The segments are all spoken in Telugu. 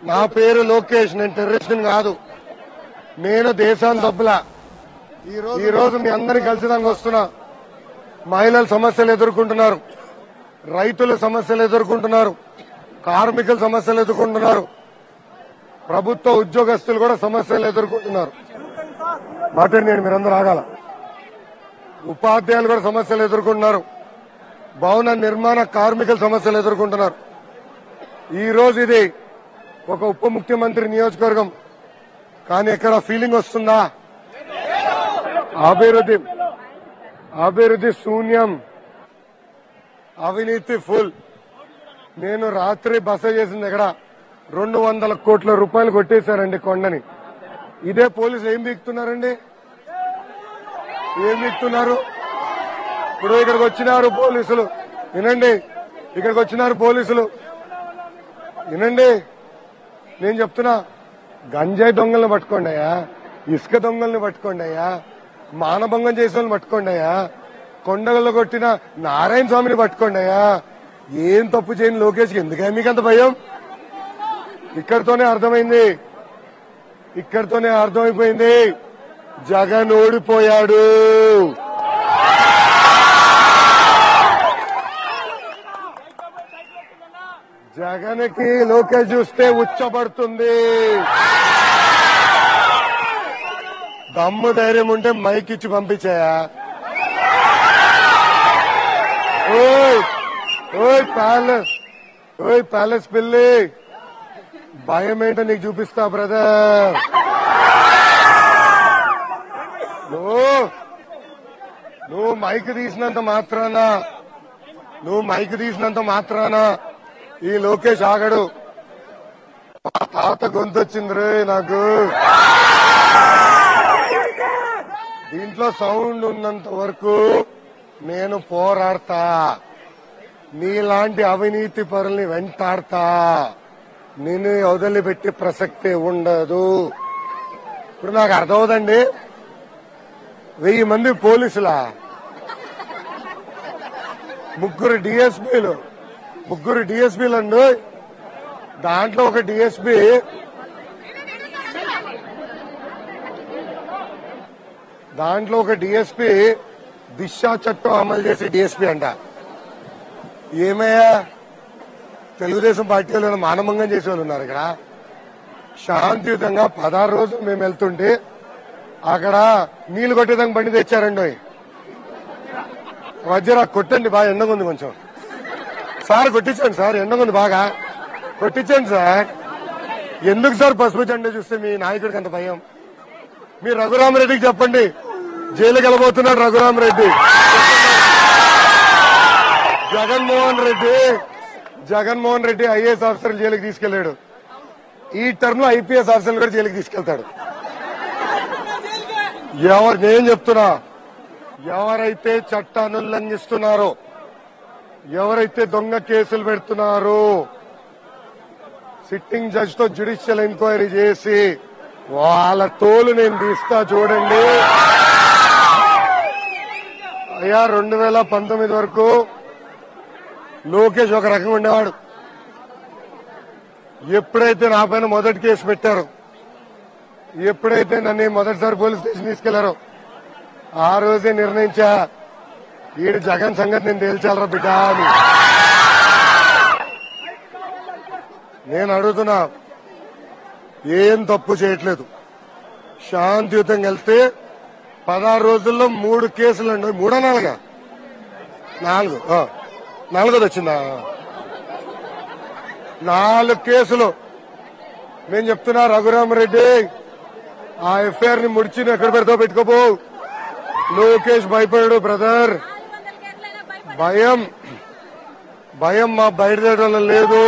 నా పేరు లోకేష్ నేను టెర్రరిస్ట్ కాదు నేను దేశాన్ని దబ్బులా ఈ రోజు మీ అందరిని కలిసిదానికి వస్తున్నా మహిళల సమస్యలు ఎదుర్కొంటున్నారు రైతుల సమస్యలు ఎదుర్కొంటున్నారు కార్మికుల సమస్యలు ఎదుర్కొంటున్నారు ప్రభుత్వ ఉద్యోగస్తులు కూడా సమస్యలు ఎదుర్కొంటున్నారు మాట్లాడి నేను మీరందరూ ఆగాల ఉపాధ్యాయులు కూడా సమస్యలు ఎదుర్కొంటున్నారు భవన నిర్మాణ కార్మికుల సమస్యలు ఎదుర్కొంటున్నారు ఈ రోజు ఇది ఒక ఉప ముఖ్యమంత్రి నియోజకవర్గం కానీ ఎక్కడ ఫీలింగ్ వస్తుందా అభివృద్ధి అభివృద్ధి శూన్యం అవినీతి ఫుల్ నేను రాత్రి బస చేసింది ఎక్కడ రెండు వందల కోట్ల రూపాయలు కొట్టేశారండి కొండని ఇదే పోలీసులు ఏం బీక్తున్నారండి ఏం బీక్తున్నారు ఇప్పుడు ఇక్కడికి వచ్చినారు పోలీసులు వినండి ఇక్కడికి వచ్చినారు పోలీసులు వినండి నేను చెప్తున్నా గంజాయి దొంగల్ని పట్టుకోండి అయ్యా ఇసుక దొంగల్ని పట్టుకోండి అయ్యా మానభంగం చేసిన వాళ్ళని పట్టుకోండి అయ్యా కొండలలో కొట్టిన నారాయణ స్వామిని పట్టుకోండి అయ్యా ఏం తప్పు చేయని లోకేష్కి ఎందుకని మీకు అంత భయం ఇక్కడితోనే అర్థమైంది ఇక్కడితోనే అర్థమైపోయింది జగన్ ఓడిపోయాడు జగన్కి లోకేష్ చూస్తే ఉచ్చబడుతుంది దమ్ము ధైర్యం ఉంటే మైక్ ఇచ్చి పంపించాయా ఓయ్ ఓయ్ ప్యాలెస్ ఓయ్ ప్యాలెస్ పిల్లి భయం ఏంటో నీకు చూపిస్తా బ్రదర్ నువ్వు నువ్వు మైక్ తీసినంత మాత్రాన నువ్వు మైక్ తీసినంత మాత్రాన ఈ లోకేష్ ఆగడు మా తాత గొంతు వచ్చింది రే నాకు దీంట్లో సౌండ్ ఉన్నంత వరకు నేను పోరాడతా నీలాంటి అవినీతి పరుల్ని వెంటాడతా నేను వదిలిపెట్టే ప్రసక్తే ఉండదు ఇప్పుడు నాకు అర్థమవుదండి వెయ్యి మంది పోలీసులా ముగ్గురు డిఎస్పీలు ముగ్గురు డిఎస్పీలు అండి దాంట్లో ఒక డిఎస్పీ దాంట్లో ఒక డిఎస్పీ దిశా చట్టం అమలు చేసే డిఎస్పీ అంట ఏమయ్యా తెలుగుదేశం పార్టీ వాళ్ళు మానభంగం చేసే వాళ్ళు ఉన్నారు ఇక్కడ శాంతియుతంగా పదహారు రోజులు మేము వెళ్తుంటే అక్కడ నీళ్లు కొట్టేదానికి బండి తెచ్చారండి వజ్ర కొట్టండి బాగా ఎండగా ఉంది కొంచెం సార్ కొట్టించండి సార్ ఎండగా ఉంది బాగా కొట్టించండి సార్ ఎందుకు సార్ పసుపు జెండా చూస్తే మీ నాయకుడికి అంత భయం మీ రఘురామరెడ్డికి చెప్పండి జైలుకి వెళ్ళబోతున్నాడు రఘురామరెడ్డి జగన్మోహన్ రెడ్డి జగన్మోహన్ రెడ్డి ఐఏఎస్ ఆఫీసర్ జైలుకి తీసుకెళ్లాడు ఈ టర్మ్ లో ఐపీఎస్ ఆఫీసర్ కూడా జైలుకి తీసుకెళ్తాడు ఎవరు నేను చెప్తున్నా ఎవరైతే చట్టాన్ని ఉల్లంఘిస్తున్నారో ఎవరైతే దొంగ కేసులు పెడుతున్నారో సిట్టింగ్ జడ్జ్ తో జ్యుడిషియల్ ఎంక్వైరీ చేసి వాళ్ళ తోలు నేను తీస్తా చూడండి అయ్యా రెండు వేల పంతొమ్మిది వరకు లోకేష్ ఒక రకంగా ఉండేవాడు ఎప్పుడైతే నా పైన మొదటి కేసు పెట్టారో ఎప్పుడైతే నన్ను మొదటిసారి పోలీస్ స్టేషన్ తీసుకెళ్లారో ఆ రోజే నిర్ణయించా ఈడు జగన్ సంగతి నేను తేల్చాలరా బిడ్డ అని నేను అడుగుతున్నా ఏం తప్పు చేయట్లేదు శాంతియుతంగా వెళ్తే పదహారు రోజుల్లో మూడు కేసులు అండి మూడో నాలుగా నాలుగు ఆ, నాలుగోది వచ్చిందా నాలుగు కేసులు నేను చెప్తున్నా రఘురామరెడ్డి ఆ ఎఫ్ఐఆర్ ని ముడిచి నువ్వు ఎక్కడ పెడతావు పెట్టుకోపో లోకేష్ భయపడాడు బ్రదర్ భయం భయం మా బయటదేయడం లేదు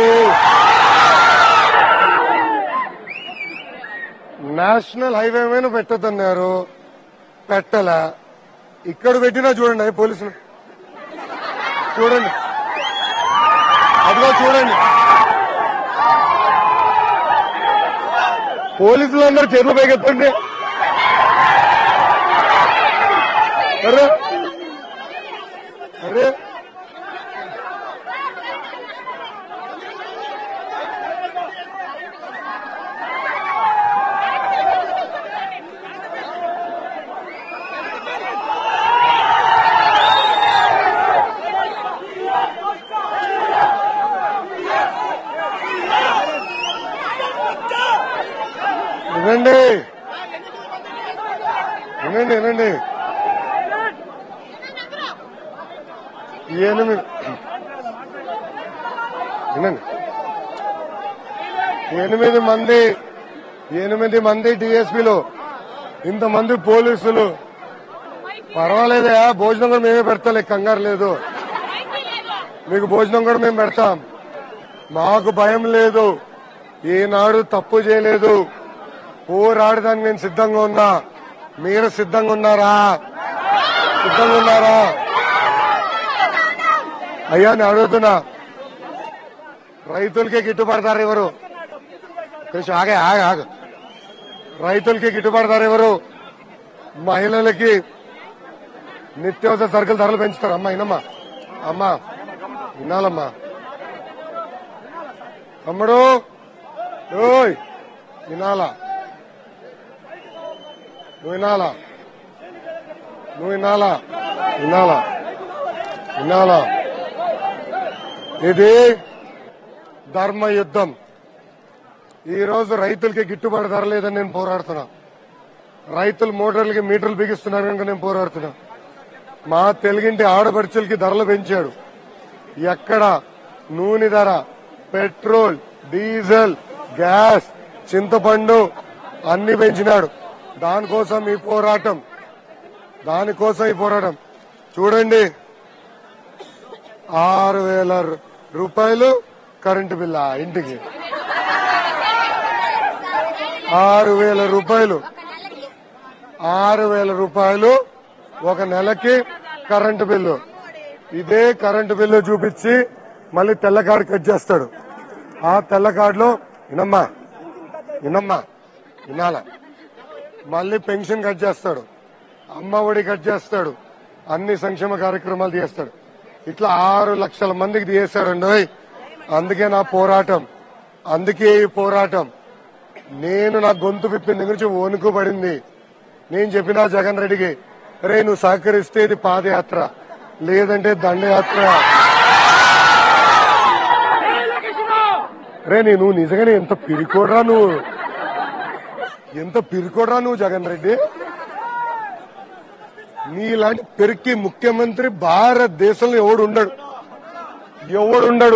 నేషనల్ హైవే మీద పెట్టద్దన్నారు పెట్టలా ఇక్కడ పెట్టినా చూడండి పోలీసులు చూడండి అదిగో చూడండి పోలీసులు అందరూ చేతులు పైకెత్తండి అరే అరే వినండి వినండి ఎనిమిది వినండి ఎనిమిది మంది ఎనిమిది మంది డిఎస్పీలు ఇంతమంది పోలీసులు పర్వాలేదా భోజనం కూడా మేమే పెడతాలే కంగారు లేదు మీకు భోజనం కూడా మేము పెడతాం మాకు భయం లేదు ఈనాడు తప్పు చేయలేదు పోరాడడానికి నేను సిద్ధంగా ఉన్నా మీరు సిద్ధంగా ఉన్నారా సిద్ధంగా ఉన్నారా అయ్యా నేను అడుగుతున్నా రైతులకి గిట్టుబడతారు ఎవరు కొంచెం ఆగే ఆగే ఆగ రైతులకి గిట్టుబడతారు ఎవరు మహిళలకి నిత్యావసర సరుకుల ధరలు పెంచుతారు అమ్మా ఇనమ్మా అమ్మా వినాలమ్మా తమ్ముడు ఓయ్ వినాలా నువ్వు వినాలా నువ్వు వినాలా వినాలా వినాలా ఇది ధర్మ యుద్ధం ఈ రోజు రైతులకి గిట్టుబాటు ధర లేదని నేను పోరాడుతున్నా రైతులు మోటార్లకి మీటర్లు బిగిస్తున్నారు కనుక నేను పోరాడుతున్నా మా తెలుగింటి ఆడపడుచులకి ధరలు పెంచాడు ఎక్కడ నూనె ధర పెట్రోల్ డీజిల్ గ్యాస్ చింతపండు అన్ని పెంచినాడు దానికోసం ఈ పోరాటం దానికోసం ఈ పోరాటం చూడండి ఆరు వేల రూపాయలు కరెంటు బిల్లా ఇంటికి ఆరు వేల రూపాయలు ఆరు వేల రూపాయలు ఒక నెలకి కరెంటు బిల్లు ఇదే కరెంటు బిల్లు చూపించి మళ్ళీ తెల్ల కార్డు కట్ చేస్తాడు ఆ తెల్ల కార్డులో వినమ్మా వినమ్మా వినాల మళ్ళీ పెన్షన్ కట్ చేస్తాడు అమ్మ ఒడి కట్ చేస్తాడు అన్ని సంక్షేమ కార్యక్రమాలు చేస్తాడు ఇట్లా ఆరు లక్షల మందికి తీసేశాడండి ఓయ్. అందుకే నా పోరాటం అందుకే ఈ పోరాటం నేను నా గొంతు విప్పిన దగ్గర నుంచి వణుకు పడింది నేను చెప్పిన జగన్ రెడ్డికి రే నువ్వు సహకరిస్తే ఇది పాదయాత్ర లేదంటే దండయాత్ర రే నీ నువ్వు నిజంగానే ఎంత పిరికోడ్రా నువ్వు ఎంత పిరికోడ్రా నువ్వు జగన్ రెడ్డి నీలాంటి పెరికి ముఖ్యమంత్రి భారతదేశంలో ఎవడు ఉండడు ఎవడు ఉండడు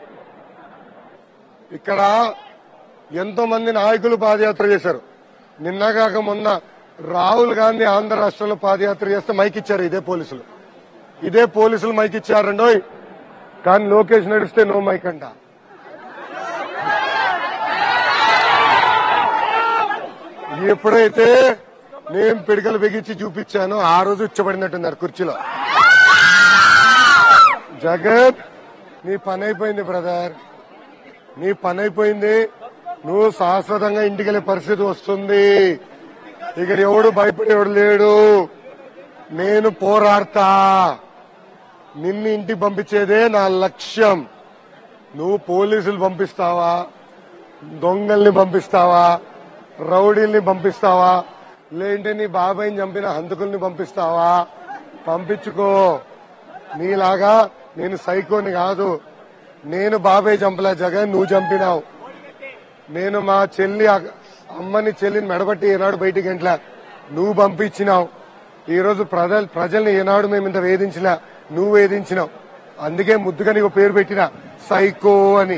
ఇక్కడ ఎంతో మంది నాయకులు పాదయాత్ర చేశారు నిన్న కాక మొన్న రాహుల్ గాంధీ ఆంధ్ర రాష్ట్రంలో పాదయాత్ర చేస్తే మైక్ ఇచ్చారు ఇదే పోలీసులు ఇదే పోలీసులు మైక్ ఇచ్చారండోయ్ కానీ లోకేష్ నడిస్తే నో మైక్ అంట ఎప్పుడైతే నేను పిడికలు బిగించి చూపించానో ఆ రోజు ఇచ్చబడినట్టున్నారు కుర్చీలో జగత్ నీ పని అయిపోయింది బ్రదర్ నీ పని అయిపోయింది నువ్వు శాశ్వతంగా ఇంటికి వెళ్ళే పరిస్థితి వస్తుంది ఇక్కడ ఎవడు భయపడేవాడు లేడు నేను పోరాడతా నిన్ను ఇంటికి పంపించేదే నా లక్ష్యం నువ్వు పోలీసులు పంపిస్తావా దొంగల్ని పంపిస్తావా రౌడీల్ని పంపిస్తావా లేదంటే నీ బాబాయిని చంపిన హంతకుల్ని పంపిస్తావా పంపించుకో నీలాగా నేను సైకోని కాదు నేను బాబాయ్ చంపలే జగన్ నువ్వు చంపినావు నేను మా చెల్లి అక్క- అమ్మని చెల్లిని మెడబట్టి ఏనాడు బయటికి ఎంట్లా నువ్వు పంపించినావు ఈ రోజు ప్రజలు ప్రజల్ని ఏనాడు మేము ఇంత వేధించలే నువ్వు వేధించినావు అందుకే ముద్దుగా నీకు పేరు పెట్టిన సైకో అని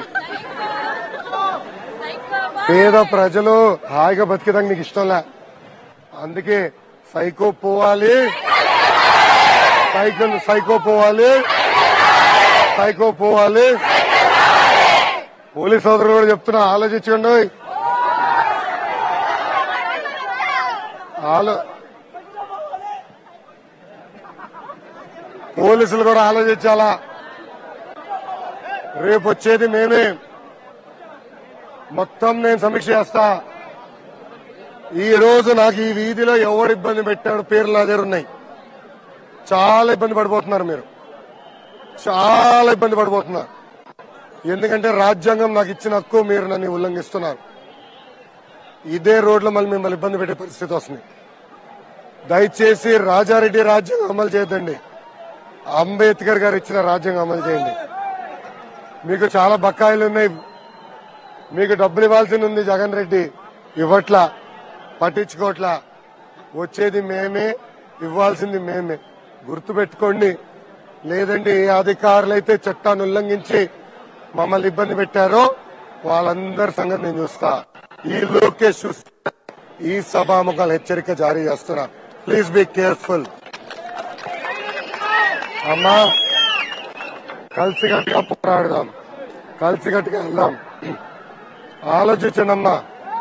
పేద ప్రజలు హాయిగా బతికేదానికి నీకు ఇష్టంలే అందుకే సైకో పోవాలి సైకిల్ సైకో పోవాలి సైకో పోవాలి పోలీస్ సోదరులు కూడా చెప్తున్నా ఆలోచించండి ఆలో పోలీసులు కూడా ఆలోచించాలా రేపు వచ్చేది మేమే మొత్తం నేను సమీక్ష చేస్తా ఈ రోజు నాకు ఈ వీధిలో ఎవడు ఇబ్బంది పెట్టాడు పేర్లు నా దగ్గర ఉన్నాయి చాలా ఇబ్బంది పడిపోతున్నారు మీరు చాలా ఇబ్బంది పడిపోతున్నారు ఎందుకంటే రాజ్యాంగం నాకు ఇచ్చిన హక్కు మీరు నన్ను ఉల్లంఘిస్తున్నారు ఇదే రోడ్లో మళ్ళీ మిమ్మల్ని ఇబ్బంది పెట్టే పరిస్థితి వస్తుంది దయచేసి రాజారెడ్డి రాజ్యాంగం అమలు చేయొద్దండి అంబేద్కర్ గారు ఇచ్చిన రాజ్యాంగం అమలు చేయండి మీకు చాలా బకాయిలు ఉన్నాయి మీకు డబ్బులు ఇవ్వాల్సి ఉంది జగన్ రెడ్డి ఇవ్వట్లా పట్టించుకోవట్లా వచ్చేది మేమే ఇవ్వాల్సింది మేమే గుర్తుపెట్టుకోండి లేదంటే ఏ అధికారులైతే చట్టాన్ని ఉల్లంఘించి మమ్మల్ని ఇబ్బంది పెట్టారో వాళ్ళందరి సంగతి నేను చూస్తా ఈ లోకేష్ చూస్తా ఈ సభాముఖాలు హెచ్చరిక జారీ చేస్తున్నా ప్లీజ్ బీ కేర్ఫుల్ అమ్మా కలిసికట్టుగా పోరాడదాం కలిసికట్టుగా వెళ్దాం ఆలోచించండమ్మా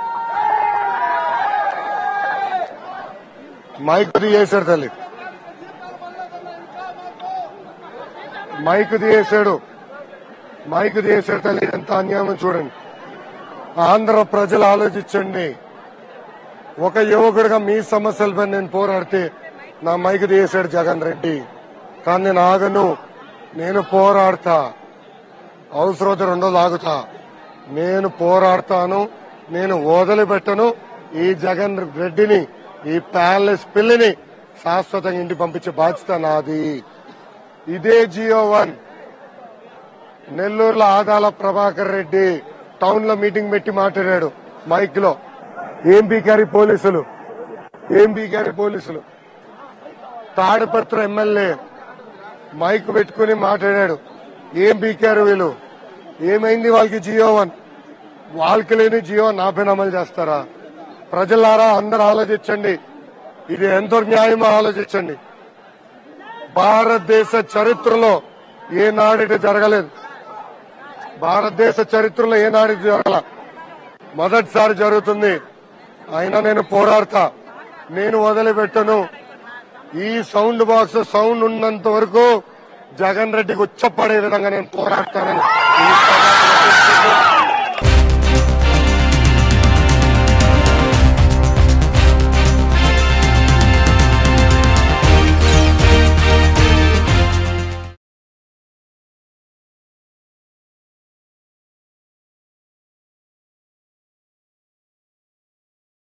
మైక్ తీయేశాడు తల్లి మైక్ తీయేశాడు మైక్ తీయేశాడు తల్లి ఎంత అన్యాయం చూడండి ఆంధ్ర ప్రజలు ఆలోచించండి ఒక యువకుడిగా మీ సమస్యలపై నేను పోరాడితే నా మైక్ తీయేశాడు జగన్ రెడ్డి కానీ నేను ఆగను నేను పోరాడతా అవసరమైతే రెండో లాగుతా నేను పోరాడతాను నేను వదిలిపెట్టను ఈ జగన్ రెడ్డిని ఈ ప్యాలెస్ పిల్లిని శాశ్వతంగా ఇంటి పంపించే బాధ్యత నాది ఇదే జియో వన్ నెల్లూరులో ఆదాల ప్రభాకర్ రెడ్డి టౌన్ లో మీటింగ్ పెట్టి మాట్లాడాడు మైక్ లో ఏం పీకారి పోలీసులు ఏం పీకారి పోలీసులు తాడిపత్ర ఎమ్మెల్యే మైక్ పెట్టుకుని మాట్లాడాడు ఏం పీకారు వీళ్ళు ఏమైంది వాళ్ళకి జియో వన్ వాళ్ళకి లేని జియో నా పైన అమలు చేస్తారా ప్రజలారా అందరూ ఆలోచించండి ఇది ఎంతో న్యాయమో ఆలోచించండి భారతదేశ చరిత్రలో ఏనాడిటి జరగలేదు భారతదేశ చరిత్రలో ఏనాడు జరగల మొదటిసారి జరుగుతుంది అయినా నేను పోరాడతా నేను వదిలిపెట్టను ఈ సౌండ్ బాక్స్ సౌండ్ ఉన్నంత వరకు జగన్ రెడ్డికి ఉచ్చపడే విధంగా నేను పోరాడతానని ఈ